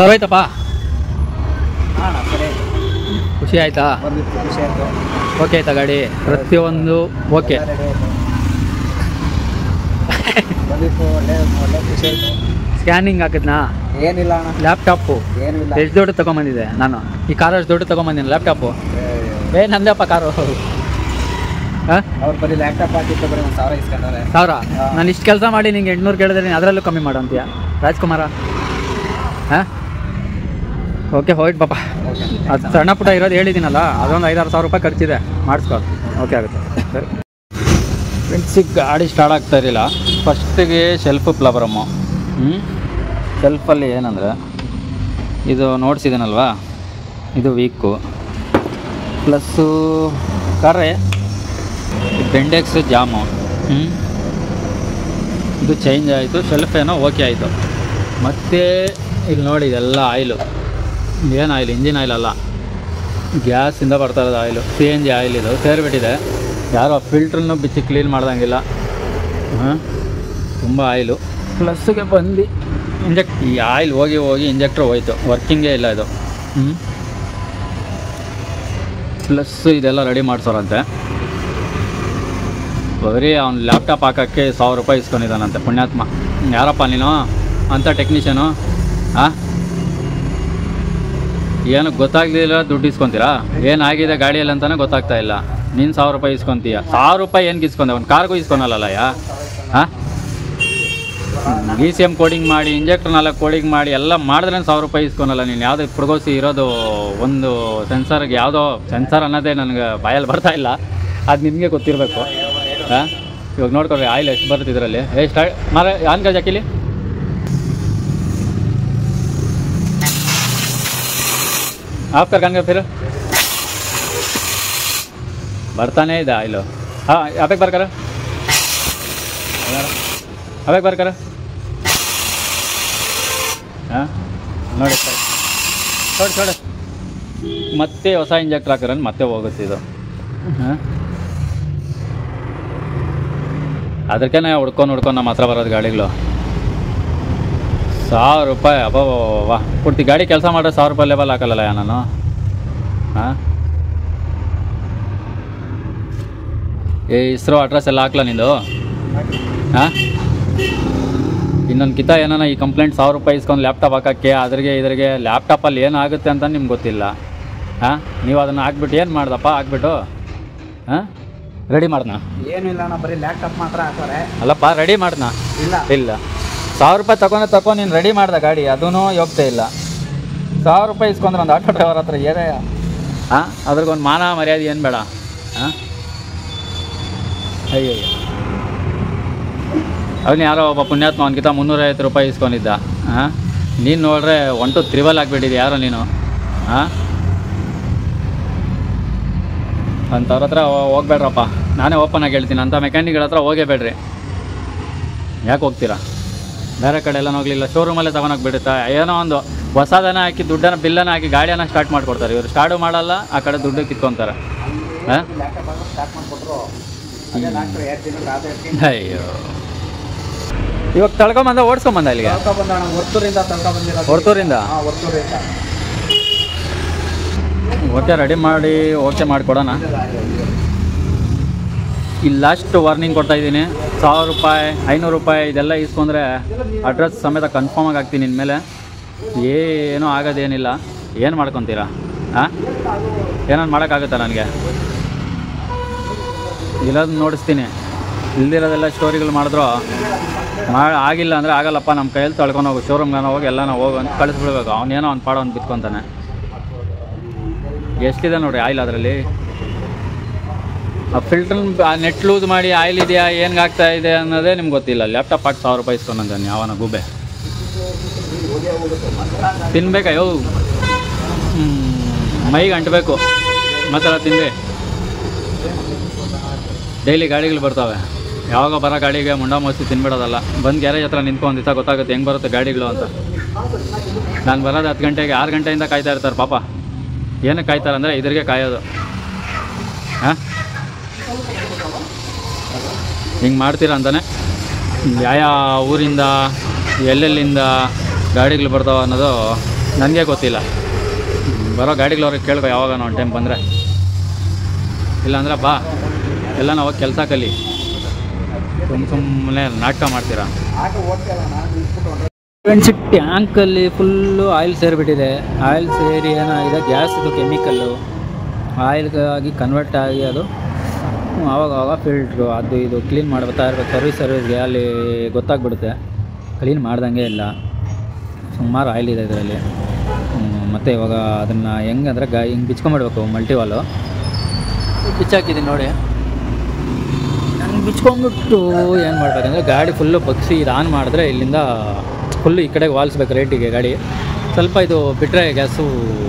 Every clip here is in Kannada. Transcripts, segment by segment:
ಸರೋಯ್ತಪ್ಪ ಹಾಂ ಸರಿ ಖುಷಿ ಆಯ್ತಾ ಬಂದಿತ್ತು ಖುಷಿ ಆಯಿತು ಓಕೆ ಆಯ್ತಾ ಗಾಡಿ ಪ್ರತಿಯೊಂದು ಓಕೆ ಬಂದಿತ್ತು ಒಳ್ಳೆ ಒಳ್ಳೆ ಖುಷಿ ಆಯಿತು ಸ್ಕ್ಯಾನಿಂಗ್ ಹಾಕಿದ್ನಾ ಏನಿಲ್ಲ ಅಣ್ಣ ಲ್ಯಾಪ್ಟಾಪು ಏನಿಲ್ಲ ಎಷ್ಟು ದೊಡ್ಡ ತೊಗೊಂಬಂದಿದೆ ನಾನು ಈ ಕಾರ್ ಅಷ್ಟು ದೊಡ್ಡ ತೊಗೊಂಬಂದಿನಿ ಲ್ಯಾಪ್ಟಾಪು ಏ ನಂದಪ್ಪ ಕಾರು ಹಾಂ ಅವ್ರು ಬರೀ ಲ್ಯಾಪ್ಟಾಪ್ ಹಾಕಿತ್ತು ಬರೀ ಒಂದು ಸಾವಿರ ಇಸ್ಕೊಂಡವ್ರೆ ಸಾವಿರ ಹಾ. ನಾನು ಇಷ್ಟು ಕೆಲಸ ಮಾಡಿ ನಿಂಗೆ ಎಂಟ್ನೂರು ಕೇಳಿದ್ರೆ ನೀನು ಅದರಲ್ಲೂ ಕಮ್ಮಿ ಮಾಡು ಅಂತೀಯ ರಾಜ್ಕುಮಾರ ಹಾಂ ಓಕೆ ಹೋಯ್ತು ಪಾಪ ಓಕೆ ಅದು ಸಣ್ಣ ಪುಟ್ಟ ಇರೋದು ಹೇಳಿದ್ದೀನಲ್ಲ ಅದೊಂದು ಐದಾರು ಸಾವಿರ ರೂಪಾಯಿ ಖರ್ಚಿದೆ ಮಾಡಿಸ್ಕೊ ಓಕೆ ಆಗುತ್ತೆ ಸರಿ ಫ್ರೆಂಡ್ಸಿಗೆ ಗಾಡಿ ಸ್ಟಾರ್ಟ್ ಆಗ್ತಾ ಇರಲಿಲ್ಲ ಫಸ್ಟಿಗೆ ಶೆಲ್ಫ್ ಪ್ಲಬರಮ್ಮು ಹ್ಞೂ ಶೆಲ್ಫಲ್ಲಿ ಏನಂದರೆ ಇದು ನೋಡ್ಸಿದ್ದೀನಲ್ವಾ ಇದು ವೀಕು ಪ್ಲಸ್ಸು ಕರೆ ಬೆಂಡೆಕ್ಸ್ ಜಾಮು ಹ್ಞೂ ಇದು ಚೇಂಜ್ ಆಯಿತು ಶೆಲ್ಫ್ ಏನೋ ಓಕೆ ಆಯಿತು ಮತ್ತು ಇಲ್ಲಿ ನೋಡಿ ಇದೆಲ್ಲ ಆಯಿಲು ಏನು ಆಯಿಲ್ ಇಂಜಿನ್ ಆಯಿಲ್ ಅಲ್ಲ ಗ್ಯಾಸಿಂದ ಬರ್ತಾ ಇರೋದು oil C N G oil ಇದು ಸೇರಿಬಿಟ್ಟಿದೆ ಯಾರೋ ಫಿಲ್ಟ್ರನ್ನು ಬಿಚ್ಚಿ ಕ್ಲೀನ್ ಮಾಡ್ದಂಗಿಲ್ಲ ಹಾಂ ತುಂಬ ಆಯಿಲು ಪ್ಲಸ್ಗೆ ಬಂದು ಇಂಜೆಕ್ಟ್ ಈ ಆಯಿಲ್ ಹೋಗಿ ಹೋಗಿ ಇಂಜೆಕ್ಟ್ರ್ ಹೋಯ್ತು ವರ್ಕಿಂಗೇ ಇಲ್ಲ ಇದು ಹ್ಞೂ ಪ್ಲಸ್ ಇದೆಲ್ಲ ರೆಡಿ ಮಾಡ್ಸೋರಂತೆ ಬರೀ ಅವ್ನು ಲ್ಯಾಪ್ಟಾಪ್ ಹಾಕೋಕ್ಕೆ ಸಾವಿರ ರೂಪಾಯಿ ಇಸ್ಕೊಂಡಿದ್ದಾನಂತೆ ಪುಣ್ಯಾತ್ಮ ಯಾರಪ್ಪ ನೀನು ಅಂಥ ಟೆಕ್ನಿಷಿಯನು ಹಾಂ ಏನು ಗೊತ್ತಾಗ್ಲಿಲ್ಲ ದುಡ್ಡು ಇಸ್ಕೊಂತೀರಾ ಏನಾಗಿದೆ ಗಾಡಿಯಲ್ಲಿ ಅಂತಾನೆ ಗೊತ್ತಾಗ್ತಾ ಇಲ್ಲ ನೀನು ಸಾವಿರ ರೂಪಾಯಿ ಇಸ್ಕೊಂತೀಯ ಸಾವಿರ ರೂಪಾಯಿ ಏನಕ್ಕೆ ಇಸ್ಕೊಂಡೆ ಒಂದು ಕಾರ್ಗೂ ಇಸ್ಕೊನಲ್ಲ ಯಾ ಹಾಂ ಡಿ ಸಿ ಎಮ್ ಕೋಡಿಂಗ್ ಮಾಡಿ ಇಂಜೆಕ್ಟರ್ನೆಲ್ಲ ಕೋಡಿಂಗ್ ಮಾಡಿ ಎಲ್ಲ ಮಾಡಿದ್ರೆ ಸಾವಿರ ರೂಪಾಯಿ ಇಸ್ಕೊನಲ್ಲ ನೀನು ಯಾವುದೇ ಪುಡ್ಗೋಸಿ ಇರೋದು ಒಂದು ಸೆನ್ಸರ್ಗೆ ಯಾವುದೋ ಸೆನ್ಸರ್ ಅನ್ನೋದೇ ನನಗೆ ಬಾಯಲ್ಲಿ ಬರ್ತಾ ಇಲ್ಲ ಅದು ನಿಮಗೆ ಗೊತ್ತಿರಬೇಕು ಹಾಂ ಇವಾಗ ನೋಡ್ಕೊಳ್ರಿ ಆಯಿಲ್ ಎಷ್ಟು ಬರುತ್ತೆ ಇದರಲ್ಲಿ ಏ ಸ್ಟಾರ್ಟ್ ಮರ ಆನ್ ಕಾ ಜಾಕಿಲಿ ಆಫ್ ಕರ್ ಕಾನ್ಗೆ ಫಿರ್ ಬರ್ತಾನೆ ಇದೆ ಆಯಿಲು ಹಾಂ ಯಾವಾಗ ಬರ್ಕರ ಯಾವಾಗ ಬರ್ಕರ ಹಾಂ ನೋಡಿ ಸರ್ ನೋಡಿ ನೋಡಿ ಮತ್ತೆ ಹೊಸ ಇಂಜೆಕ್ಟರ್ ಹಾಕಿದ್ರೆ ಮತ್ತೆ ಹೋಗುತ್ತೆ ಇದು ಹಾಂ ಅದಕ್ಕೆ ಹುಡ್ಕೊಂಡು ಹುಡ್ಕೊಂಡು ನಮ್ಮ ಹತ್ರ ಬರೋದು ಗಾಡಿಗಳು ಸಾವಿರ ರೂಪಾಯಿ ಅಬ್ಬಾ ವಾ ಪೂರ್ತಿ ಗಾಡಿ ಕೆಲಸ ಮಾಡಿದ್ರೆ ಸಾವಿರ ರೂಪಾಯಿ ಲೆವೆಲ್ ಹಾಕಲ್ಲ ನಾನು ಹಾಂ ಏ ಇಸ್ರೋ ಅಡ್ರೆಸ್ ಎಲ್ಲ ಹಾಕ್ಲಾ ನಿಂದು ಹಾಂ ಇನ್ನೊಂದು ಕಿತ ಏನಾನ ಈ ಕಂಪ್ಲೇಂಟ್ ಸಾವಿರ ರೂಪಾಯಿ ಇಸ್ಕೊಂಡು ಲ್ಯಾಪ್ಟಾಪ್ ಹಾಕೋಕ್ಕೆ ಅದ್ರಿಗೆ ಇದ್ರಿಗೆ ಲ್ಯಾಪ್ಟಾಪಲ್ಲಿ ಏನಾಗುತ್ತೆ ಅಂತ ನಿಮ್ಗೆ ಗೊತ್ತಿಲ್ಲ ಹಾಂ ನೀವು ಅದನ್ನು ಹಾಕ್ಬಿಟ್ಟು ಏನು ಮಾಡ್ದಪ್ಪ ಹಾಕ್ಬಿಟ್ಟು ಹಾಂ ರೆಡಿ ಮಾಡ್ದಾ ಏನು ಇಲ್ಲ ಅಣ್ಣ ಬರೀ ಲ್ಯಾಪ್ಟಾಪ್ ಮಾತ್ರ ಹಾಕೋರೆ ಅಲ್ಲಪ್ಪ ರೆಡಿ ಮಾಡ್ದಾ ಇಲ್ಲ ಇಲ್ಲ ಸಾವಿರ ರೂಪಾಯಿ ತಗೊಂಡು ತಗೊಂಡು ನೀನು ರೆಡಿ ಮಾಡ್ದೆ ಗಾಡಿ ಅದೂ ಯೋಗ್ಯತೆ ಇಲ್ಲ ಸಾವಿರ ರೂಪಾಯಿ ಇಸ್ಕೊಂಡ್ರೆ ಒಂದು ಆಟೋ ಡ್ರೈವರ್ ಹತ್ರ ಏನೇ ಹಾಂ ಅದ್ರಿಗೊಂದು ಮಾನ ಮರ್ಯಾದೆ ಏನು ಬೇಡ ಹಾಂ ಅಯ್ಯಯ್ಯ ಅವನು ಯಾರೋ ಒಬ್ಬ ಪುಣ್ಯಾತ್ಮ ಅವನಿಗಿಂತ ಮುನ್ನೂರೈವತ್ತು ರೂಪಾಯಿ ಇಸ್ಕೊಂಡಿದ್ದ ಹಾಂ ನೀನು ನೋಡ್ರೆ ಒನ್ ಟು ತ್ರಿಬಲ್ ಆಗಿಬಿಟ್ಟಿದ್ದೆ ಯಾರೋ ನೀನು ಹಾಂ ಅಂಥವ್ರ ಹತ್ರ ಹೋ- ಹೋಗ್ಬೇಡ್ರಪ್ಪ ನಾನೇ ಓಪನ್ ಆಗಿ ಹೇಳ್ತೀನಿ ಅಂಥ ಮೆಕ್ಯಾನಿಕ್ಗಳ ಹತ್ರ ಹೋಗೇ ಬೇಡ್ರಿ ಯಾಕೆ ಹೋಗ್ತೀರಾ ಬೇರೆ ಕಡೆ ಎಲ್ಲ ಹೋಗ್ಲಿಲ್ಲ ಶೋರೂಮಲ್ಲೇ ತಗೊಂಡೋಗಿ ಬಿಡುತ್ತಾ ಏನೋ ಒಂದು ಹೊಸದನ್ನ ಹಾಕಿ ದುಡ್ಡನ್ನ ಬಿಲ್ಲನ್ನು ಹಾಕಿ ಗಾಡಿಯನ್ನು ಸ್ಟಾರ್ಟ್ ಮಾಡಿಕೊಡ್ತಾರೆ ಇವರು ಸ್ಟಾರ್ಟು ಮಾಡಲ್ಲ ಆ ಕಡೆ ದುಡ್ಡು ಕಿತ್ಕೊತಾರೆ ಹಾಂ ಲ್ಯಾಪ್ಟಾಪ್ ಹಾಕೋ ಸ್ಟಾರ್ಟ್ ಮಾಡಿಕೊಟ್ರು ಅದೇ ಡಾಕ್ಟ್ರು ಎರಡು ದಿನ ಆದ್ರೆ ಅಯ್ಯೋ ಇವಾಗ ತಳ್ಕೊಂಬಂದ ಓಡಿಸ್ಕೊಂಬಂದ ಇಲ್ಲಿಗೆ ತಳ್ಕೊ ಬಂದ ಅಣ್ಣ ಹೊರ್ತೂರಿಂದ ತಳ್ಕೊ ಬಂದಿರೋದು ಹೊರ್ತೂರಿಂದ ಹಾಂ ಹೊರ್ತೂರಿಂದ ಓಕೆ ರೆಡಿ ಮಾಡಿ ಓಕೆ ಮಾಡಿಕೊಡೋಣ ಇಲ್ಲಿ ಲಾಸ್ಟ್ ವಾರ್ನಿಂಗ್ ಕೊಡ್ತಾ ಇದ್ದೀನಿ ಸಾವಿರ ರೂಪಾಯಿ ಐನೂರು ರೂಪಾಯಿ ಇದೆಲ್ಲ ಇಸ್ಕೊಂಡ್ರೆ ಅಡ್ರೆಸ್ ಸಮೇತ ಕನ್ಫರ್ಮ್ ಆಗಿ ಹಾಕ್ತೀನಿ ಇನ್ಮೇಲೆ ಏನೂ ಆಗೋದೇನಿಲ್ಲ ಏನು ಮಾಡ್ಕೊತೀರಾ ಹಾಂ ಏನಾದ್ರು ಮಾಡೋಕ್ಕಾಗುತ್ತಾ ನನಗೆ ಇರೋದು ನೋಡಿಸ್ತೀನಿ ಇಲ್ದಿರೋದೆಲ್ಲ ಸ್ಟೋರಿಗಳು ಮಾಡಿದ್ರು ಮಾಡಿ ಆಗಿಲ್ಲ ಅಂದರೆ ಆಗಲ್ಲಪ್ಪ ನಮ್ಮ ಕೈಯಲ್ಲಿ ತಳ್ಕೊಂಡು ಹೋಗು ಶೋರೂಮ್ಗೆ ಹೋಗಿ ಎಲ್ಲನೂ ಹೋಗು ಅಂತ ಕಳಿಸ್ಬಿಡ್ಬೇಕು ಅವನೇನೋ ಅವ್ನು ಪಾಡೋ ಅವ್ನು ಬಿತ್ಕೊತಾನೆ ಎಷ್ಟಿದೆ ನೋಡಿ ಆಯಿಲ್ ಅದರಲ್ಲಿ ಆ ಫಿಲ್ಟರ್ ನೆಟ್ ಲೂಸ್ ಮಾಡಿ ಆಯಿಲ್ ಇದೆಯಾ ಏನು ಆಗ್ತಾ ಇದೆ ಅನ್ನೋದೇ ನಿಮ್ಗೆ ಗೊತ್ತಿಲ್ಲ ಲ್ಯಾಪ್ಟಾಪ್ ಹಾಕಿ ಸಾವಿರ ರೂಪಾಯಿ ಇಸ್ಕೊಂಡಂತಾನೆ ಯಾವನ ಗುಬ್ಬೆ ತಿನ್ಬೇಕಾ ಯೋ ಮೈಗೆ ಅಂಟಬೇಕು ಮಾತ್ರ ತಿನ್ರಿ ಡೈಲಿ ಗಾಡಿಗಳು ಬರ್ತಾವೆ ಯಾವಾಗ ಬರೋ ಗಾಡಿಗೆ ಮುಂಡ ಮೋಸಿ ತಿನ್ಬಿಡೋದಲ್ಲ ಬಂದು ಗ್ಯಾರೇಜ್ ಹತ್ರ ನಿಂತ್ಕೊಂಡು ದಿವಸ ಗೊತ್ತಾಗುತ್ತೆ ಹೆಂಗೆ ಬರುತ್ತೆ ಗಾಡಿಗಳು ಅಂತ ನಾನು ಬರೋದು ಹತ್ತು ಗಂಟೆಗೆ ಆರು ಗಂಟೆಯಿಂದ ಕಾಯ್ತಾ ಇರ್ತಾರೆ ಪಾಪ ಏನಕ್ಕೆ ಕಾಯ್ತಾರೆ ಅಂದರೆ ಇದ್ರಿಗೆ ಕಾಯೋದು ಹಾಂ ಹಿಂಗೆ ಮಾಡ್ತೀರಾ ಅಂತಾನೆ ಯಾವ ಊರಿಂದ ಎಲ್ಲೆಲ್ಲಿಂದ ಗಾಡಿಗಳು ಬರ್ತಾವ ಅನ್ನೋದು ನನಗೆ ಗೊತ್ತಿಲ್ಲ ಬರೋ ಗಾಡಿಗಳವ್ರಿಗೆ ಕೇಳ್ಕೊ ಯಾವಾಗ ಒಂದು ಟೈಮ್ ಬಂದರೆ ಇಲ್ಲಾಂದ್ರೆ ಬಾ ಎಲ್ಲ ನಾವು ಕೆಲಸ ಕಲಿ ಸುಮ್ಮ ಸುಮ್ಮನೆ ನಾಟಕ ಮಾಡ್ತೀರಾ ಆಟೋ ಓಡ್ತಲ್ಲ ನಾನು ನಿಲ್ಸ್ಬಿಟ್ಟು ಹೊರ್ಟೋದೆ. ಫ್ರೆಂಡ್ಸ್ ಟ್ಯಾಂಕಲ್ಲಿ ಫುಲ್ಲು ಆಯಿಲ್ ಸೇರಿಬಿಟ್ಟಿದೆ ಆಯಿಲ್ ಸೇರಿ ಏನಾಗಿದೆ ಗ್ಯಾಸ್ ಇದು ಕೆಮಿಕಲ್ಲು ಆಯಿಲ್ಗಾಗಿ ಕನ್ವರ್ಟ್ ಆಗಿ ಅದು ಹ್ಮ್, ಆವಾಗ ಆವಾಗ ಫಿಲ್ಟ್ರು ಅದು ಇದು ಕ್ಲೀನ್ ಮಾಡ್ತಾ ಇರ್ಬೇಕು ಸರ್ವಿಸ್ ಸರ್ವಿಸ್ಗೆ ಅಲ್ಲಿ ಗೊತ್ತಾಗ್ಬಿಡುತ್ತೆ ಕ್ಲೀನ್ ಮಾಡ್ದಂಗೆ ಇಲ್ಲ ಸುಮಾರು ಆಯಿಲ್ ಇದೆ ಇದರಲ್ಲಿ ಮತ್ತು ಇವಾಗ ಅದನ್ನು ಹೆಂಗೆ ಅಂದರೆ ಗಾ ಹಿಂಗೆ ಬಿಚ್ಕೊಂಬಿಡ್ಬೇಕು ಮಲ್ಟಿವಾಲು ಬಿಚ್ಚಾಕಿದ್ದೀನಿ ನೋಡಿ ನಂಗೆ ಬಿಚ್ಕೊಂಡ್ಬಿಟ್ಟು ಏನು ಮಾಡ್ಬೇಕಂದ್ರೆ ಗಾಡಿ ಫುಲ್ಲು ಬಗ್ಸಿ ಇದು ಆನ್ ಮಾಡಿದ್ರೆ ಇಲ್ಲಿಂದ ಫುಲ್ಲು ಈ ಕಡೆಗೆ ವಾಲ್ಸ್ಬೇಕು ರೇಟಿಗೆ ಗಾಡಿ ಸ್ವಲ್ಪ ಇದು ಬಿಟ್ಟರೆ ಗ್ಯಾಸು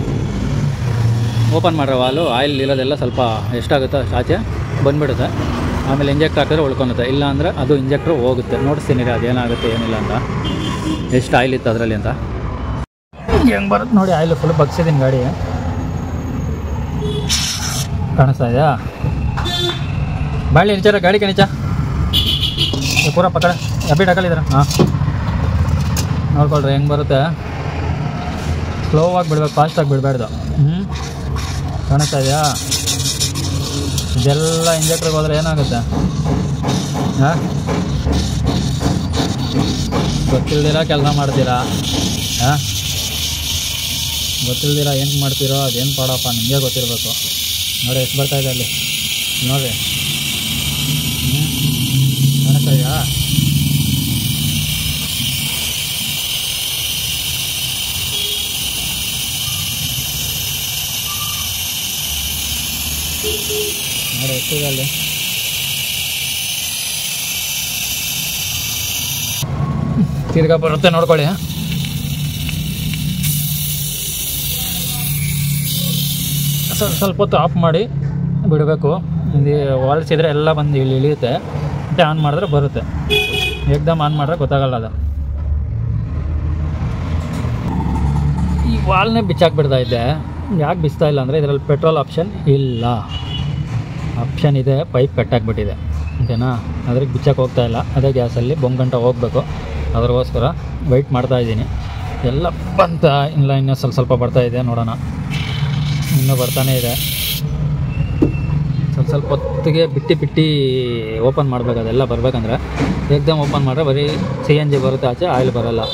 ಓಪನ್ ಮಾಡಿರೋ ವಾಲು ಆಯಿಲ್ ಇರೋದೆಲ್ಲ ಸ್ವಲ್ಪ ಎಷ್ಟಾಗುತ್ತೋ ಅಷ್ಟು ಆಚೆ ಬಂದ್ಬಿಡುತ್ತೆ ಆಮೇಲೆ ಇಂಜೆಕ್ಟ್ ಹಾಕಿದ್ರೆ ಉಳ್ಕೊಳುತ್ತೆ ಇಲ್ಲ ಅಂದರೆ ಅದು ಇಂಜೆಕ್ಟ್ರು ಹೋಗುತ್ತೆ ನೋಡಿಸ್ತೀನಿ ರೀ ಅದೇನಾಗುತ್ತೆ ಏನಿಲ್ಲ ಅಂತ ಎಷ್ಟು ಆಯಿಲ್ ಇತ್ತು ಅದರಲ್ಲಿ ಅಂತ ಹೆಂಗೆ ಬರುತ್ತೆ ನೋಡಿ ಆಯಿಲ್ ಫುಲ್ ಬಗ್ಸಿದ್ದೀನಿ ಗಾಡಿ ಕಾಣಿಸ್ತಾ ಇದೆಯಾ ಬಾಳಿ ನಿಚಾರ ಗಾಡಿ ಕಣಿಚ ಪೂರ ಪಕ್ಕಡ ಅಪ್ಡೇಟ್ ಹಾಕಲಿದ್ರ ಹಾಂ ನೋಡ್ಕೊಳ್ರಿ ಹೆಂಗೆ ಬರುತ್ತೆ ಸ್ಲೋ ಆಗಿ ಬಿಡ್ಬೇಕು ಫಾಸ್ಟಾಗಿ ಬಿಡಬಾರ್ದು ಹ್ಞೂ ಕಾಣಿಸ್ತಾ ಇದೆಯಾ ಇದೆಲ್ಲ ಇಂಜೆಕ್ಟ್ರಿಗೆ ಹೋದ್ರೆ ಏನಾಗುತ್ತೆ ಹಾಂ ಗೊತ್ತಿಲ್ದಿರ ಕೆಲಸ ಮಾಡ್ತೀರಾ ಹಾಂ ಗೊತ್ತಿಲ್ದಿರ ಏನು ಮಾಡ್ತೀರೋ ಅದೇನು ಪಾಡಪ್ಪ ನಿಮಗೆ ಗೊತ್ತಿರಬೇಕು ನೋಡಿ ಎಷ್ಟು ಬರ್ತಾ ಇದೆ ಅಲ್ಲಿ ನೋಡಿರಿ ಹ್ಞೂ ಕಾಣಿಸ್ತಾ ಇದೆಯಾ ನೋಡಿ ಎಷ್ಟಿದೆ ಅಲ್ಲಿ ತಿರ್ಗಾ ಬರುತ್ತೆ ನೋಡ್ಕೊಳ್ಳಿ ಸ್ವಲ್ಪ ಸ್ವಲ್ಪ ಹೊತ್ತು ಆಫ್ ಮಾಡಿ ಬಿಡಬೇಕು ಇದು ವಾಲ್ಸಿದ್ರೆ ಎಲ್ಲ ಬಂದು ಇಲ್ಲಿ ಇಳಿಯುತ್ತೆ ಮತ್ತೆ ಆನ್ ಮಾಡಿದ್ರೆ ಬರುತ್ತೆ ಏಕ್ದಮ್ ಆನ್ ಮಾಡಿದ್ರೆ ಗೊತ್ತಾಗಲ್ಲ ಅದು ಈ ವಾಲ್ನೇ ಬಿಚ್ಚಾಕ್ಬಿಡ್ತಾ ಇದ್ದೆ ಯಾಕೆ ಬಿಚ್ತಾ ಇಲ್ಲ ಅಂದರೆ ಇದರಲ್ಲಿ ಪೆಟ್ರೋಲ್ ಆಪ್ಷನ್ ಇಲ್ಲ ಆಪ್ಷನ್ ಇದೆ ಪೈಪ್ ಕಟ್ಟಾಕ್ಬಿಟ್ಟಿದೆ ಓಕೆನಾ ಅದ್ರಿಗೆ ಬಿಚ್ಚಕ್ಕೆ ಹೋಗ್ತಾ ಇಲ್ಲ ಅದೇ ಗ್ಯಾಸಲ್ಲಿ ಬೊಂಗಂಟ ಹೋಗಬೇಕು ಅದಕ್ಕೋಸ್ಕರ ವೆಯ್ಟ್ ಮಾಡ್ತಾ ಇದ್ದೀನಿ ಎಲ್ಲ ಬಂತ ಇಲ್ಲ ಇನ್ನೂ ಸ್ವಲ್ಪ ಸ್ವಲ್ಪ ಬರ್ತಾ ಇದೆ ನೋಡೋಣ ಇನ್ನೂ ಬರ್ತಾನೇ ಇದೆ ಸ್ವಲ್ಪ ಸ್ವಲ್ಪ ಹೊತ್ತಿಗೆ ಬಿಟ್ಟು ಬಿಟ್ಟು ಓಪನ್ ಮಾಡಬೇಕು ಅದೆಲ್ಲ ಬರಬೇಕಂದ್ರೆ ಏಕ್ದಮ್ ಓಪನ್ ಮಾಡಿದ್ರೆ ಬರೀ ಸಿ ಎನ್ ಜಿ ಬರುತ್ತೆ ಆಚೆ ಆಯಿಲ್ ಬರೋಲ್ಲ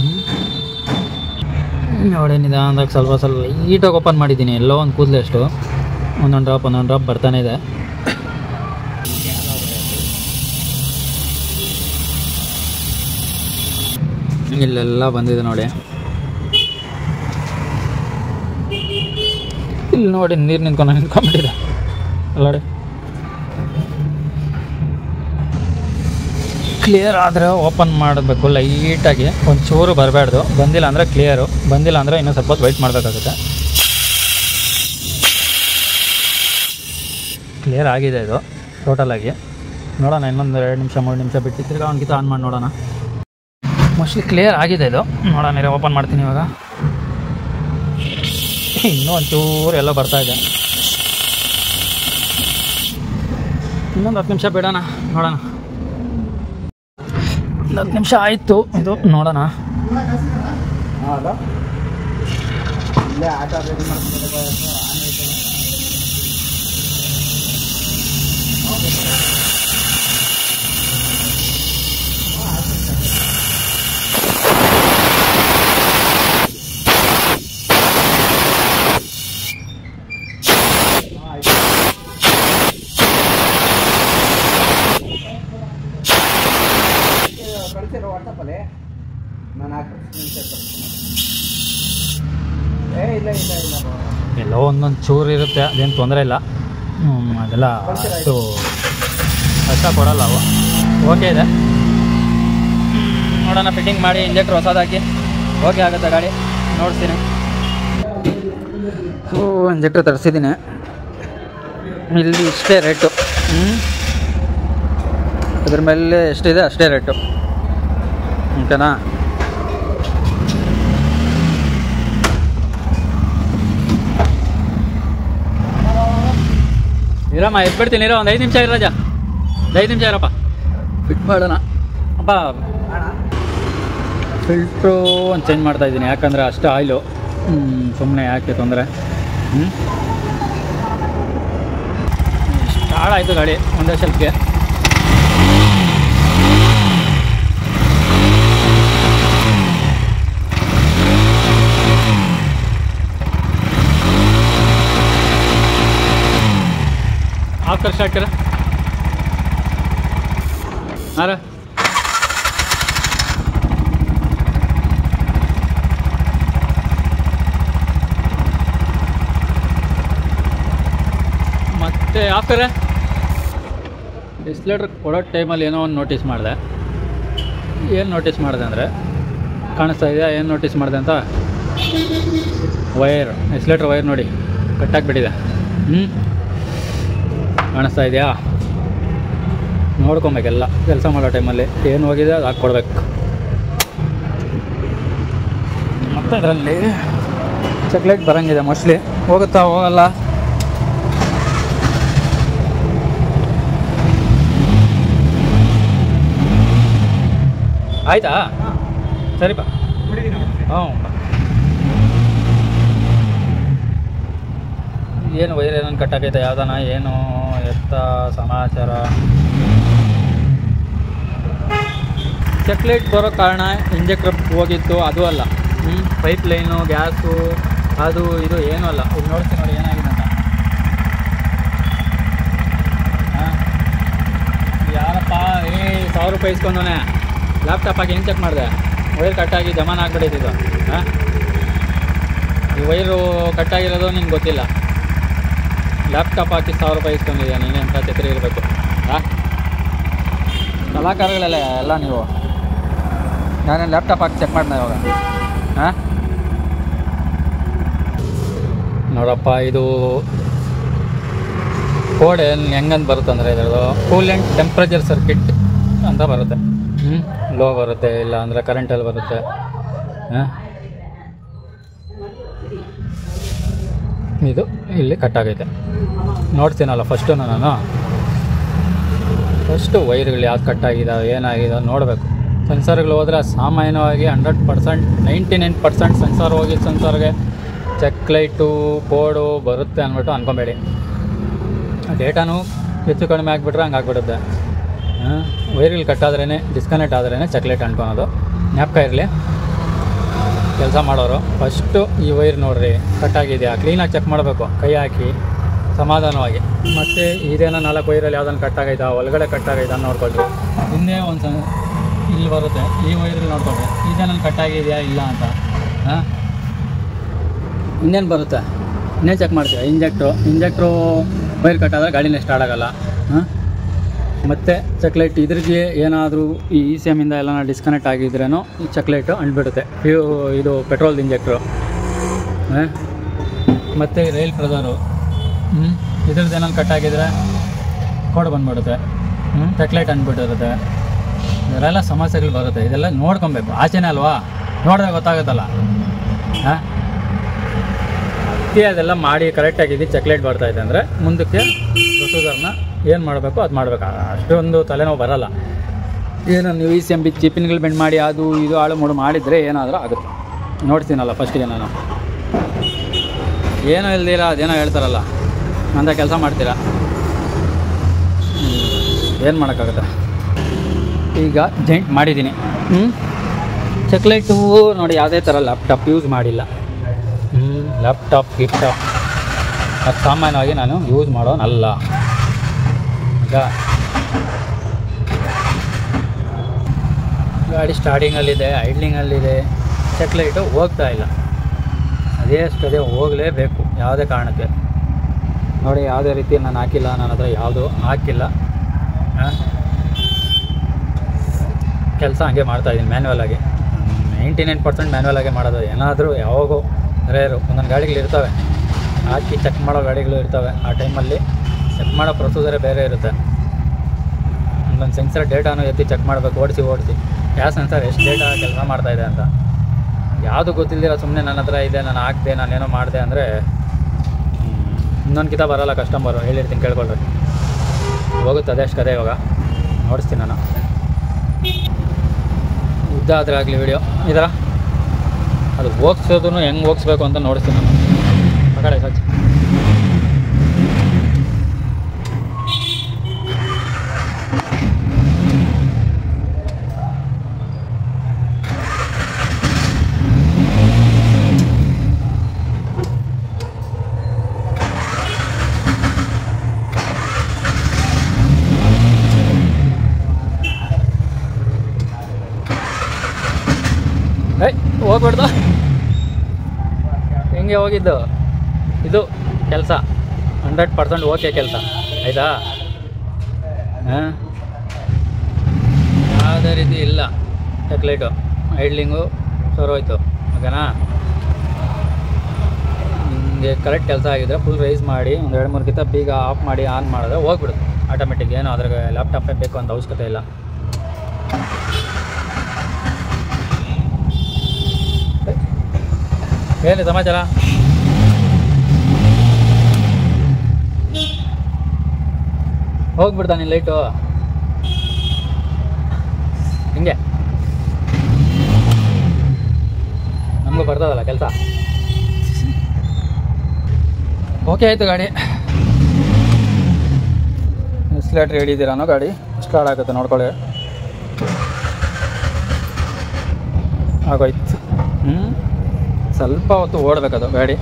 ನೋಡಿ ನಿಧಾನದಾಗ ಸ್ವಲ್ಪ ಸ್ವಲ್ಪ ಲೈಟಾಗಿ ಓಪನ್ ಮಾಡಿದ್ದೀನಿ ಎಲ್ಲೋ ಒಂದು ಕೂದಲು ಎಷ್ಟು ಒಂದೊಂದು ಡ್ರಾಪ್ ಒಂದೊಂದು ಡ್ರಾಪ್ ಬರ್ತಾನೆ ಇದೆ ಇಲ್ಲೆಲ್ಲ ಬಂದಿದೆ ನೋಡಿ ಇಲ್ಲಿ ನೋಡಿ ನೀರು ನಿಂತ್ಕೊಂಡು ನಿಂತ್ಕೊಂಡ್ಬಿಟ್ಟಿದೆ ಅಲ್ಲಡೆ ಕ್ಲಿಯರ್ ಆದರೆ ಓಪನ್ ಮಾಡಬೇಕು ಲೈಟಾಗಿ ಒಂಚೂರು ಬರಬಾರ್ದು ಬಂದಿಲ್ಲ ಅಂದರೆ ಕ್ಲಿಯರು ಬಂದಿಲ್ಲ ಅಂದರೆ ಇನ್ನೂ ಸ್ವಲ್ಪ ಹೊತ್ತು ವೆಯ್ಟ್ ಮಾಡಬೇಕಾಗುತ್ತೆ ಕ್ಲಿಯರ್ ಆಗಿದೆ ಇದು ಟೋಟಲಾಗಿ ನೋಡೋಣ ಇನ್ನೊಂದು ಎರಡು ನಿಮಿಷ ಮೂರು ನಿಮಿಷ ಬಿಟ್ಟು ತಿರ್ಗಾ ಒಂದು ಆನ್ ಮಾಡಿ ನೋಡೋಣ ಮೋಸ್ಟ್ಲಿ ಕ್ಲಿಯರ್ ಆಗಿದೆ ಇದು ನೋಡೋಣ ಓಪನ್ ಮಾಡ್ತೀನಿ ಇವಾಗ ಇನ್ನೂ ಒಂಚೂರು ಎಲ್ಲ ಬರ್ತಾ ಇದೆ ಇನ್ನೊಂದು ಹತ್ತು ನಿಮಿಷ ಬಿಡೋಣ ನೋಡೋಣ ಒಂದು ಹತ್ತು ನಿಮಿಷ ಆಯಿತು ಇದು ನೋಡೋಣ ಹೌದಾ ಇಲ್ಲೇ ಆಟೋ ರೆಡಿ ಮಾಡ್ಕೊಂಡು ಕಳಿಸಿರೋ ವಾಟ್ಸಪ್ಪಲ್ಲಿ ನಾನು ಹಾಕಿ ಏ ಇಲ್ಲ ಇಲ್ಲ ಇಲ್ಲ ಎಲ್ಲೋ ಒಂದೊಂದು ಚೂರು ಇರುತ್ತೆ ಅದೇನು ತೊಂದರೆ ಇಲ್ಲ ಹ್ಮ್, ಅದೆಲ್ಲ ಅಷ್ಟು ಕಷ್ಟ ಕೊಡಲ್ಲ ಅವು ಓಕೆ ಇದೆ ನೋಡೋಣ ಫಿಟ್ಟಿಂಗ್ ಮಾಡಿ ಇಂಜೆಕ್ಟ್ರ್ ಹೊಸದಾಕಿ ಓಕೆ ಆಗುತ್ತೆ ಗಾಡಿ ನೋಡ್ತೀನಿ ಸೊ ಇಂಜೆಕ್ಟ್ರ್ ತರಿಸಿದ್ದೀನಿ ಇಲ್ಲಿ ಇಷ್ಟೇ ರೇಟು ಹ್ಞೂ ಅದ್ರ ಮೇಲೆ ಎಷ್ಟಿದೆ ಅಷ್ಟೇ ರೇಟು ಓಕೆನಾ ಇರಮ್ಮ ಎದ್ಬಿಡ್ತೀನಿ ಇರೋ ಒಂದು ಐದು ನಿಮಿಷ ಇರೋಜ ಒಂದು ಐದು ನಿಮಿಷ ಇರಪ್ಪ ಫಿಟ್ ಮಾಡೋಣ ಅಪ್ಪ ಅಣ್ಣ ಫಿಲ್ಟ್ರು ಒಂದು ಚೇಂಜ್ ಮಾಡ್ತಾ ಇದ್ದೀನಿ ಯಾಕಂದರೆ ಅಷ್ಟು ಆಯಿಲು ಸುಮ್ಮನೆ ಯಾಕೆ ತೊಂದರೆ ಹ್ಞೂ ಆಯಿತು ಗಾಡಿ ಒಂದೇ ಶೆಲ್ಫ್ಗೆ ಆಫ್ ಕರ್ ಸ್ಟಾರ್ಟ್ ಕರ ಹಾಂ ರೀ ಮತ್ತೆ ಆಫರ್ ಡಿಸ್ಲೇಟ್ರ್ ಕೊಡೋ ಟೈಮಲ್ಲಿ ಏನೋ ಒಂದು ನೋಟಿಸ್ ಮಾಡಿದೆ ಏನು ನೋಟಿಸ್ ಮಾಡಿದೆ ಅಂದರೆ ಕಾಣಿಸ್ತಾ ಇದೆಯಾ ಏನು ನೋಟಿಸ್ ಮಾಡಿದೆ ಅಂತ ವೈರ್ ಎಸ್ಲೇಟ್ರ್ ವೈರ್ ನೋಡಿ ಕಟ್ಟಾಕ್ಬಿಟ್ಟಿದೆ ಹ್ಞೂ ಕಾಣಿಸ್ತಾ ಇದೆಯಾ ನೋಡ್ಕೊಬೇಕೆಲ್ಲ ಕೆಲಸ ಮಾಡೋ ಟೈಮಲ್ಲಿ ಏನು ಹೋಗಿದೆ ಅದು ಹಾಕ್ಕೊಡ್ಬೇಕು ಮತ್ತು ಇದರಲ್ಲಿ ಚಕ್ಲೇಟ್ ಬರೋಂಗಿದೆ ಮೋಸ್ಟ್ಲಿ ಹೋಗುತ್ತಾ ಹೋಗಲ್ಲ ಆಯ್ತಾ ಸರಿಪಾ ಹ್ಞೂ ಏನು ವೈರ್ ಏನೋ ಕಟ್ಟಾಕೈತೆ ಯಾವ್ದಾನ ಏನು ಎತ್ತ ಸಮಾಚಾರ ಚಕ್ಲೇಟ್ ಬರೋ ಕಾರಣ ಇಂಜೆಕ್ಟರ್ ಹೋಗಿತ್ತು ಅದು ಅಲ್ಲ ಹ್ಞೂ ಪೈಪ್ ಲೈನು ಗ್ಯಾಸು ಅದು ಇದು ಏನೂ ಅಲ್ಲ ಈಗ ನೋಡ್ತೀನಿ ನೋಡಿ ಏನಾಗಿದೆ ಅಂತ ಹಾಂ ಯಾರಪ್ಪ ಏ ಸಾವಿರ ರೂಪಾಯಿ ಇಸ್ಕೊಂಡವನೆ ಲ್ಯಾಪ್ಟಾಪ್ ಹಾಕಿ ಹೆಂಗೆ ಚೆಕ್ ಮಾಡಿದೆ ವೈರ್ ಕಟ್ಟಾಗಿ ಜಮಾನ ಆಗ್ಬಿಟ್ಟೈತಿದ್ದು ಹಾಂ ಈ ವೈರು ಕಟ್ಟಾಗಿರೋದು ನಿಂಗೆ ಗೊತ್ತಿಲ್ಲ ಲ್ಯಾಪ್ಟಾಪ್ ಹಾಕಿ ಸಾವಿರ ರೂಪಾಯಿ ಇಸ್ಕೊಂಡಿದ್ಯಾ ನೀನೇ ಅಂತ ಛತ್ರಿ ಇರಬೇಕು ಹಾಂ ಕಲಾಕಾರಗಳೆಲ್ಲ ಎಲ್ಲ ನೀವು ನಾನೇನು ಲ್ಯಾಪ್ಟಾಪ್ ಹಾಕಿ ಚೆಕ್ ಮಾಡಿದೆ ಇವಾಗ ಹಾಂ ನೋಡಪ್ಪ ಇದು ಕೋಡ್ ಏನು ಹೆಂಗಂತ ಬರುತ್ತೆ ಅಂದರೆ ಇದರದು ಕೂಲ್ ಆ್ಯಂಡ್ ಟೆಂಪ್ರೇಚರ್ ಸರ್ಕಿಟ್ ಅಂತ ಬರುತ್ತೆ ಹ್ಞೂ ಲೋ ಬರುತ್ತೆ ಇಲ್ಲ ಅಂದರೆ ಕರೆಂಟಲ್ಲಿ ಬರುತ್ತೆ ಹಾಂ ಇದು ಇಲ್ಲಿ ಕಟ್ಟಾಗೈತೆ ನೋಡ್ತೀನಲ್ಲ ಫಸ್ಟು ನಾನು ಫಸ್ಟು ವೈರ್ಗಳು ಯಾವ್ದು ಕಟ್ಟಾಗಿದ್ದಾವೆ ಏನಾಗಿದೆ ನೋಡಬೇಕು ಸೆನ್ಸರ್ಗಳು ಹೋದರೆ ಸಾಮಾನ್ಯವಾಗಿ hundred percent ninety nine percent sensor ಹೋಗಿ ಸೆನ್ಸರ್ಗೆ ಚೆಕ್ ಲೈಟು ಬೋರ್ಡು ಬರುತ್ತೆ ಅಂದ್ಬಿಟ್ಟು ಅನ್ಕೊಬೇಡಿ ಡೇಟಾನು ಹೆಚ್ಚು ಕಡಿಮೆ ಆಗಿಬಿಟ್ರೆ ಹಂಗೆ ಆಗ್ಬಿಡುತ್ತೆ ವೈರ್ಗಳು ಕಟ್ಟಾದ್ರೇ ಡಿಸ್ಕನೆಕ್ಟ್ ಆದ್ರೇ ಚಕ್ಲೇಟ್ ಅನ್ಕೊಳೋದು ಜ್ಞಾಪಕ ಇರಲಿ ಕೆಲಸ ಮಾಡೋರು ಫಸ್ಟು ಈ ವೈರ್ ನೋಡ್ರಿ ಕಟ್ಟಾಗಿದೆಯಾ ಕ್ಲೀನಾಗಿ ಚೆಕ್ ಮಾಡಬೇಕು ಕೈ ಹಾಕಿ ಸಮಾಧಾನವಾಗಿ ಮತ್ತು ಇದೇನೋ ನಾಲ್ಕು ವೈರಲ್ಲಿ ಯಾವ್ದನ್ನು ಕಟ್ಟಾಗೈತಾ ಒಳಗಡೆ ಕಟ್ಟಾಗೈತಾ ನೋಡ್ಕೊಳ್ರಿ ಹಿಂದೆ ಒಂದು ಸ ಇಲ್ಲಿ ಬರುತ್ತೆ ಈ ವೈರಲ್ಲಿ ನೋಡ್ಕೊಳ್ರಿ ಇದೇನನ್ನು ಕಟ್ಟಾಗಿದೆಯಾ ಇಲ್ಲ ಅಂತ ಹಾಂ ಇನ್ನೇನು ಬರುತ್ತೆ ಇನ್ನೇನು ಚೆಕ್ ಮಾಡ್ತೀವಿ ಇಂಜೆಕ್ಟ್ರು ಇಂಜೆಕ್ಟ್ರು ವೈರ್ ಕಟ್ಟಾದ್ರೆ ಗಾಡಿನೇ ಸ್ಟಾರ್ಟ್ ಆಗಲ್ಲ ಹಾಂ ಮತ್ತು ಚಕ್ಲೇಟ್ ಇದ್ರಿಗೆ ಏನಾದರೂ ಈ ಇ ಸಿ ಎಮ್ಮಿಂದ ಎಲ್ಲ ಡಿಸ್ಕನೆಕ್ಟ್ ಆಗಿದ್ರೇನೋ ಈ ಚಕ್ಲೇಟು ಅಂಟ್ಬಿಡುತ್ತೆ ಫ್ಯೂ ಇದು ಪೆಟ್ರೋಲ್ ಇಂಜೆಕ್ಟ್ರು ಮತ್ತು ರೈಲ್ ಪ್ರೆಸರು ಹ್ಞೂ ಇದ್ರದ್ದು ಏನಾದ್ರು ಕಟ್ಟಾಗಿದ್ರೆ ಕೋಡ್ ಬಂದ್ಬಿಡುತ್ತೆ ಹ್ಞೂ ಚಕ್ಲೇಟ್ ಅಂದ್ಬಿಟ್ಟಿರುತ್ತೆ ಇದೆಲ್ಲ ಸಮಸ್ಯೆಗಳು ಬರುತ್ತೆ ಇದೆಲ್ಲ ನೋಡ್ಕೊಬೇಕು ಆಚೆನೇ ಅಲ್ವಾ ನೋಡಿದ್ರೆ ಗೊತ್ತಾಗುತ್ತಲ್ಲ ಹಾಂ ಅದಕ್ಕೆ ಅದೆಲ್ಲ ಮಾಡಿ ಕರೆಕ್ಟಾಗಿದ್ದು ಚಕ್ಲೇಟ್ ಬರ್ತಾ ಇದೆ ಅಂದರೆ ಮುಂದಕ್ಕೆ ಪ್ರೊಸೀಜರ್ನ ಏನು ಮಾಡಬೇಕು ಅದು ಮಾಡಬೇಕು ಅಷ್ಟೊಂದು ತಲೆನೋವು ಬರಲ್ಲ ಏನು ನೀವು ಈ ಸಿ ಎಮ್ ಬಿ ಚಿಪಿನ್ಗಳು ಬೆಂಡ್ ಮಾಡಿ ಅದು ಇದು ಆಳು ಮೂಡು ಮಾಡಿದರೆ ಏನಾದರೂ ಆಗುತ್ತೆ ನೋಡ್ತೀನಲ್ಲ ಫಸ್ಟಿಗೆ ನಾನು ಏನೋ ಇಲ್ದಿರ ಅದೇನೋ ಹೇಳ್ತಾರಲ್ಲ ಅಂತ ಕೆಲಸ ಮಾಡ್ತೀರಾ ಏನು ಮಾಡೋಕ್ಕಾಗುತ್ತೆ ಈಗ ಜೈಂಟ್ ಮಾಡಿದ್ದೀನಿ ಹ್ಞೂ ಚಕ್ಲೇಟು ನೋಡಿ ಯಾವುದೇ ಥರ ಲ್ಯಾಪ್ಟಾಪ್ ಯೂಸ್ ಮಾಡಿಲ್ಲ ಹ್ಞೂ ಲ್ಯಾಪ್ಟಾಪ್ ಗಿಪ್ಟಾಪ್ ಅದು ಸಾಮಾನ್ಯವಾಗಿ ನಾನು ಯೂಸ್ ಮಾಡೋನಲ್ಲ ಈಗ ಗಾಡಿ ಸ್ಟಾರ್ಟಿಂಗಲ್ಲಿದೆ ಐಡ್ಲಿಂಗಲ್ಲಿದೆ ಚಕ್ಲೇಟು ಹೋಗ್ತಾ ಇಲ್ಲ ಅದೇ ಅಷ್ಟೇ ಹೋಗಲೇಬೇಕು ಯಾವುದೇ ಕಾರಣಕ್ಕೆ ನೋಡಿ ಯಾವುದೇ ರೀತಿ ನಾನು ಹಾಕಿಲ್ಲ ನನ್ನ ಹತ್ರ ಯಾವುದೂ ಹಾಕಿಲ್ಲ ಕೆಲಸ ಹಂಗೆ ಮಾಡ್ತಾಯಿದ್ದೀನಿ ಮ್ಯಾನ್ಯಲ್ ಆಗಿ ನೈಂಟಿ ನೈನ್ ಪರ್ಸೆಂಟ್ ಮ್ಯಾನ್ಯಲ್ ಆಗೇ ಮಾಡೋದು ಏನಾದರೂ ಯಾವಾಗೋ ರೇರು ಒಂದೊಂದು ಗಾಡಿಗಳು ಇರ್ತವೆ ಹಾಕಿ ಚೆಕ್ ಮಾಡೋ ಗಾಡಿಗಳು ಇರ್ತವೆ ಆ ಟೈಮಲ್ಲಿ ಚೆಕ್ ಮಾಡೋ ಪ್ರೊಸೀಜರೇ ಬೇರೆ ಇರುತ್ತೆ ಒಂದೊಂದು ಸೆನ್ಸರ್ ಡೇಟಾನು ಎತ್ತಿ ಚೆಕ್ ಮಾಡಬೇಕು ಓಡಿಸಿ ಓಡಿಸಿ ಯಾವ ಸೆನ್ಸರ್ ಎಷ್ಟು ಡೇಟಾ ಕೆಲಸ ಮಾಡ್ತಾ ಇದೆ ಅಂತ ಯಾವುದು ಗೊತ್ತಿಲ್ದಿರ ಸುಮ್ಮನೆ ನನ್ನ ಹತ್ರ ಇದೆ ನಾನು ಹಾಕ್ದೆ ನಾನೇನೋ ಮಾಡಿದೆ ಅಂದರೆ ಇನ್ನೊಂದು ಕಿತ ಬರೋಲ್ಲ ಕಸ್ಟಮರು ಹೇಳಿರ್ತೀನಿ ಕೇಳ್ಕೊಳ್ರಿ ಹೋಗುತ್ತೆ ಅದೆಷ್ಟು ಕದೆ ಇವಾಗ ನೋಡಿಸ್ತೀನಿ ನಾನು ಉದ್ದ ಆದರೆ ಆಗಲಿ ವಿಡಿಯೋ ಈ ಥರ ಅದು ಹೋಗ್ಸೋದು ಹೆಂಗೆ ಹೋಗ್ಸ್ಬೇಕು ಅಂತ ನೋಡಿಸ್ತೀನಿ ನಾನು ಆ ಕಡೆ ಸಚ್ ಏಯ್ ಹೋಗ್ಬಿಡ್ದು ಹೆಂಗೆ ಹೋಗಿದ್ದು ಇದು ಕೆಲಸ ಹಂಡ್ರೆಡ್ ಪರ್ಸೆಂಟ್ ಓಕೆ ಕೆಲಸ ಆಯಿತಾ ಹಾಂ ಯಾವುದೇ ರೀತಿ ಇಲ್ಲ ಟೆಕ್ಲೈಟು ಐಡ್ಲಿಂಗು ಸರೋಯ್ತು ಓಕೆನಾ ನಿಮಗೆ ಕರೆಕ್ಟ್ ಕೆಲಸ ಆಗಿದ್ರೆ ಫುಲ್ ರೈಸ್ ಮಾಡಿ ಒಂದು ಎರಡು ಮೂರು ಕಿತ್ತ ಬೀಗ ಆಫ್ ಮಾಡಿ ಆನ್ ಮಾಡಿದ್ರೆ ಹೋಗ್ಬಿಡುತ್ತೆ ಆಟೋಮೆಟಿಕ್ ಏನು ಅದ್ರಾಗ ಲ್ಯಾಪ್ಟಾಪೇ ಬೇಕು ಅಂತ ಅವಶ್ಯಕತೆ ಇಲ್ಲ ಏನು ಸಮಾಚಾರ ಹೋಗ್ಬಿಡ್ತಾ ನೀನು ಲೈಟು ಹಿಂಗೆ ನಮಗೂ ಬರ್ತದಲ್ಲ ಕೆಲಸ ಓಕೆ ಆಯಿತು ಗಾಡಿ ಎಸ್ಲೇಟ್ರ್ ಹಿಡಿದಿರಾನೋ ಗಾಡಿ ಸ್ಟಾರ್ಟ್ ಆಗುತ್ತೆ ನೋಡ್ಕೊಳ್ಳಿ ಆಗೋಯ್ತು ಹ್ಞೂ ಸ್ವಲ್ಪ ಹೊತ್ತು ಓಡಬೇಕದು ಗಾಡಿ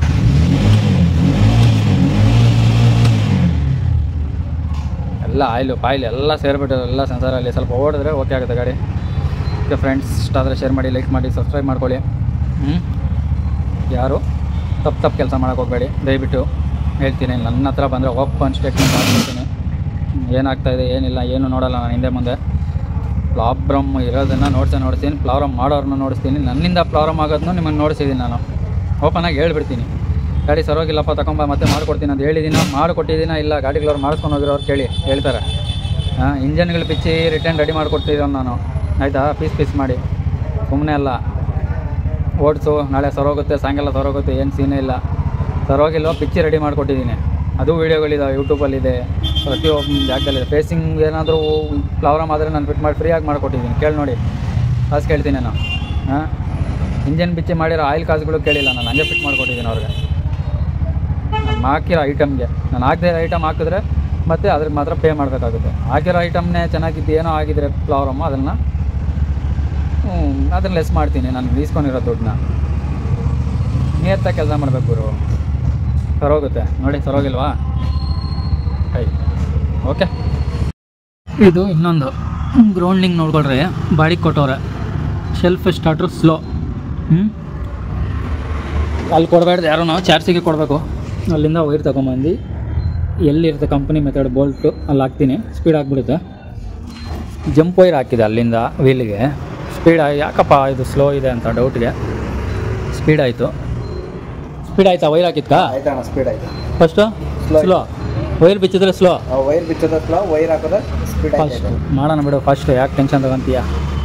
ಎಲ್ಲ ಆಯಿಲು ಪಾಯಿಲ್ ಎಲ್ಲ ಸೇರಿಬಿಟ್ಟು ಎಲ್ಲ ಸೆನ್ಸರಲ್ಲಿ ಸ್ವಲ್ಪ ಓಡಿದ್ರೆ ಓಕೆ ಆಗುತ್ತೆ ಗಾಡಿ ಓಕೆ ಫ್ರೆಂಡ್ಸ್ ಇಷ್ಟ ಆದರೆ ಶೇರ್ ಮಾಡಿ ಲೈಕ್ ಮಾಡಿ ಸಬ್ಸ್ಕ್ರೈಬ್ ಮಾಡ್ಕೊಳ್ಳಿ ಹ್ಞೂ ಯಾರು ತಪ್ಪು ತಪ್ಪು ಕೆಲಸ ಮಾಡೋಕೆ ಹೋಗಬೇಡಿ ದಯವಿಟ್ಟು ಹೇಳ್ತೀನಿ ನನ್ನ ಹತ್ರ ಬಂದರೆ ಓಪನ್ ಸ್ಟೇಟ್ಮೆಂಟ್ ಮಾಡ್ಕೊಳ್ತೀನಿ ಏನಾಗ್ತಾ ಇದೆ ಏನಿಲ್ಲ ಏನು ನೋಡಲ್ಲ ನಾನು ಹಿಂದೆ ಮುಂದೆ ಪ್ರಾಬ್ಲಮ್ ಇರೋದನ್ನು ನೋಡ್ಸೇ ನೋಡ್ತೀನಿ ಪ್ರಾಬ್ಲಮ್ ಮಾಡೋರನ್ನ ನೋಡಿಸ್ತೀನಿ ನನ್ನಿಂದ ಪ್ರಾಬ್ಲಮ್ ಆಗೋದನ್ನು ನಿಮಗೆ ನೋಡಿಸಿದ್ದೀನಿ ನಾನು ಓಪನಾಗಿ ಹೇಳ್ಬಿಡ್ತೀನಿ ಗಾಡಿ ಸರೋಗಿಲ್ಲಪ್ಪ ತಗೊಂಬ ಮತ್ತೆ ಮಾಡಿಕೊಡ್ತೀನಿ ಅಂತ ಹೇಳಿದ್ದೀನ ಮಾಡಿಕೊಟ್ಟಿದ್ದೀನ ಇಲ್ಲ ಗಾಡಿಗಳವ್ರು ಮಾಡಿಸ್ಕೊಂಡು ಹೋಗಿರೋರು ಕೇಳಿ ಹೇಳ್ತಾರೆ ಹಾಂ ಇಂಜನ್ಗಳು ಬಿಚ್ಚಿ ರಿಟರ್ನ್ ರೆಡಿ ಮಾಡಿಕೊಡ್ತಿದ್ದೋ ನಾನು ಆಯಿತಾ ಪೀಸ್ ಪೀಸ್ ಮಾಡಿ ಸುಮ್ಮನೆ ಅಲ್ಲ ಓಡಿಸು ನಾಳೆ ಸರೋಗುತ್ತೆ ಸಾಯಂಕಾಲ ಸರೋಗುತ್ತೆ ಏನು ಸೀನೇ ಇಲ್ಲ ಸರೋಗಿಲ್ವೋ ಪಿಚ್ಚಿ ರೆಡಿ ಮಾಡಿಕೊಟ್ಟಿದ್ದೀನಿ ಅದು ವೀಡಿಯೋಗಳಿದಾವೆ ಯೂಟ್ಯೂಬಲ್ಲಿದೆ ಪ್ರತಿಯೊಬ್ಬ ಜಾಗದಲ್ಲಿದೆ ಫೇಸಿಂಗ್ ಏನಾದರೂ ಪ್ರಾಬ್ಲಮ್ ಆದರೆ ನಾನು ಫಿಟ್ ಮಾಡಿ ಫ್ರೀಯಾಗಿ ಮಾಡಿಕೊಟ್ಟಿದ್ದೀನಿ ಕೇಳಿ ನೋಡಿ ಕಾಸು ಕೇಳ್ತೀನಿ ನಾನು ಹಾಂ ಇಂಜನ್ ಬಿಚ್ಚಿ ಮಾಡಿರೋ ಆಯಿಲ್ ಕಾಸುಗಳು ಕೇಳಿಲ್ಲ ನಾನು ಹಂಗೆ ಫಿಟ್ ಮಾಡಿಕೊಟ್ಟಿದ್ದೀನಿ ಅವ್ರಿಗೆ ನಾನು ಹಾಕಿರೋ ಐಟಮ್ಗೆ ನಾನು ಹಾಕದೇ ಐಟಮ್ ಹಾಕಿದ್ರೆ ಮತ್ತೆ ಅದ್ರಿಗೆ ಮಾತ್ರ ಪೇ ಮಾಡಬೇಕಾಗುತ್ತೆ ಹಾಕಿರೋ ಐಟಮ್ನೇ ಚೆನ್ನಾಗಿದ್ದು ಏನೋ ಆಗಿದ್ರೆ ಪ್ರಾಬ್ಲಮ್ಮು ಅದನ್ನು ಅದನ್ನು ಲೆಸ್ ಮಾಡ್ತೀನಿ ನಾನು ಇಸ್ಕೊಂಡಿರೋ ದುಡ್ಡನ್ನ ನಿಯತ್ತ ಕೆಲಸ ಮಾಡಬೇಕು ಗುರು ಸರೋಗುತ್ತೆ ನೋಡಿ ಸರೋಗಿಲ್ವಾ ಹೈ ಓಕೆ ಇದು ಇನ್ನೊಂದು ಗ್ರೌಂಡಿಂಗ್ ನೋಡ್ಕೊಳ್ರಿ ಬಾಡಿಗೆ ಕೊಟ್ಟವ್ರೆ ಶೆಲ್ಫ್ ಸ್ಟಾರ್ಟ್ರು ಸ್ಲೋ ಹ್ಞೂ ಅಲ್ಲಿ ಕೊಡಬೇಡ್ದು ಯಾರೋ ನಾವು ಚಾರ್ಜಿಗೆ ಕೊಡಬೇಕು ಅಲ್ಲಿಂದ ವೈರ್ ತೊಗೊಂಬಂದು ಎಲ್ಲಿರುತ್ತೆ ಕಂಪ್ನಿ ಮೆಥಡ್ ಬೋಲ್ಟು ಅಲ್ಲಿ ಹಾಕ್ತೀನಿ ಸ್ಪೀಡ್ ಆಗಿಬಿಡುತ್ತೆ ಜಂಪ್ ವೈರ್ ಹಾಕಿದೆ ಅಲ್ಲಿಂದ ವೀಲಿಗೆ ಸ್ಪೀಡ್ ಯಾಕಪ್ಪ ಇದು ಸ್ಲೋ ಇದೆ ಅಂತ ಡೌಟ್ಗೆ ಸ್ಪೀಡ್ ಆಯಿತು ಸ್ಪೀಡ್ ಆಯ್ತಾ ವೈರ್ ಹಾಕಿದ್ಕಾ ಆಯ್ತಣ್ಣ ಸ್ಪೀಡ್ ಆಯ್ತು ಫಸ್ಟು Slow ಸ್ಲೋ ವೈರ್ ಬಿಚ್ಚಿದ್ರೆ ಸ್ಲೋ ವೈರ್ ಬಿಚ್ಚೋದ ಸ್ಲೋ ವೈರ್ ಹಾಕೋದ ಸ್ಪೀಡ್ ಫಸ್ಟ್ ಆಯ್ತು ಮಾಡೋಣ ಬಿಡು ಫಸ್ಟ್ ಯಾಕೆ ಟೆನ್ಷನ್ ತಗೊಂತೀಯ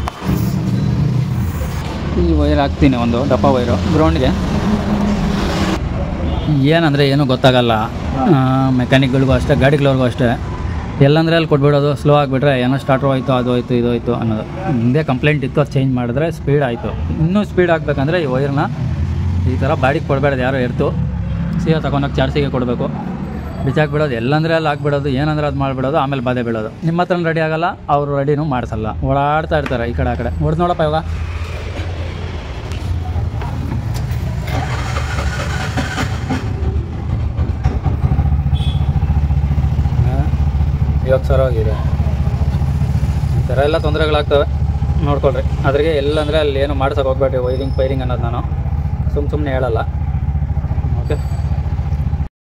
ಈ ವೈರ್ ಹಾಕ್ತೀನಿ ಒಂದು ಡಪ್ಪ ವೈರು ಗ್ರೌಂಡ್ಗೆ ಏನಂದರೆ ಏನೂ ಗೊತ್ತಾಗಲ್ಲ ಮೆಕ್ಯಾನಿಕ್ಗಳಿಗೂ ಅಷ್ಟೇ ಗಾಡಿಗಳವ್ರಿಗೂ ಅಷ್ಟೇ ಎಲ್ಲಂದ್ರೆ ಅಲ್ಲಿ ಕೊಟ್ಬಿಡೋದು ಸ್ಲೋ ಆಗಿಬಿಟ್ರೆ ಏನೋ ಸ್ಟಾರ್ಟ್ರು ಆಯಿತು ಅದು ಹೋಯ್ತು ಇದು ಹೋಯ್ತು ಅನ್ನೋದು ಹಿಂದೆ ಕಂಪ್ಲೇಂಟ್ ಇತ್ತು ಅದು ಚೇಂಜ್ ಮಾಡಿದ್ರೆ ಸ್ಪೀಡ್ ಆಯಿತು ಇನ್ನೂ ಸ್ಪೀಡ್ ಆಗಬೇಕಂದ್ರೆ ಈ ವೈರ್ನ ಈ ಥರ ಬಾಡಿಗೆ ಕೊಡಬೇಡ್ದು ಯಾರೋ ಎರ್ತು ಸೀದಾ ತಗೊಂಡೋಗಿ ಚಾರ್ಜಿಗೆ ಕೊಡಬೇಕು ಬಿಚ್ಚಾಕ್ಬಿಡೋದು ಎಲ್ಲಂದ್ರೆ ಅಲ್ಲಿ ಹಾಕ್ಬಿಡೋದು ಏನಂದ್ರೆ ಅದು ಮಾಡಿಬಿಡೋದು ಆಮೇಲೆ ಬಾಧೆ ಬೀಳೋದು ನಿಮ್ಮ ಹತ್ರ ರೆಡಿ ಆಗಲ್ಲ ಅವರು ರೆಡಿನೂ ಮಾಡಿಸಲ್ಲ ಓಡಾಡ್ತಾ ಇರ್ತಾರೆ ಈ ಕಡೆ ಆ ಕಡೆ ಹೊಡೆದು ನೋಡಪ್ಪ ಇವಾಗ ಇವಾಗ ಸರವಾಗಿದೆ ಈ ಥರ ಎಲ್ಲ ತೊಂದರೆಗಳಾಗ್ತವೆ ನೋಡ್ಕೊಳ್ರಿ ಅದ್ರಿಗೆ ಎಲ್ಲಂದರೆ ಅಲ್ಲಿ ಏನು ಮಾಡ್ಸೋಕೆ ಹೋಗ್ಬೇಡಿ ವೈರಿಂಗ್ ಪೈರಿಂಗ್ ಅನ್ನೋದು ನಾನು ಸುಮ್ಮ ಸುಮ್ಮನೆ ಹೇಳಲ್ಲ ಓಕೆ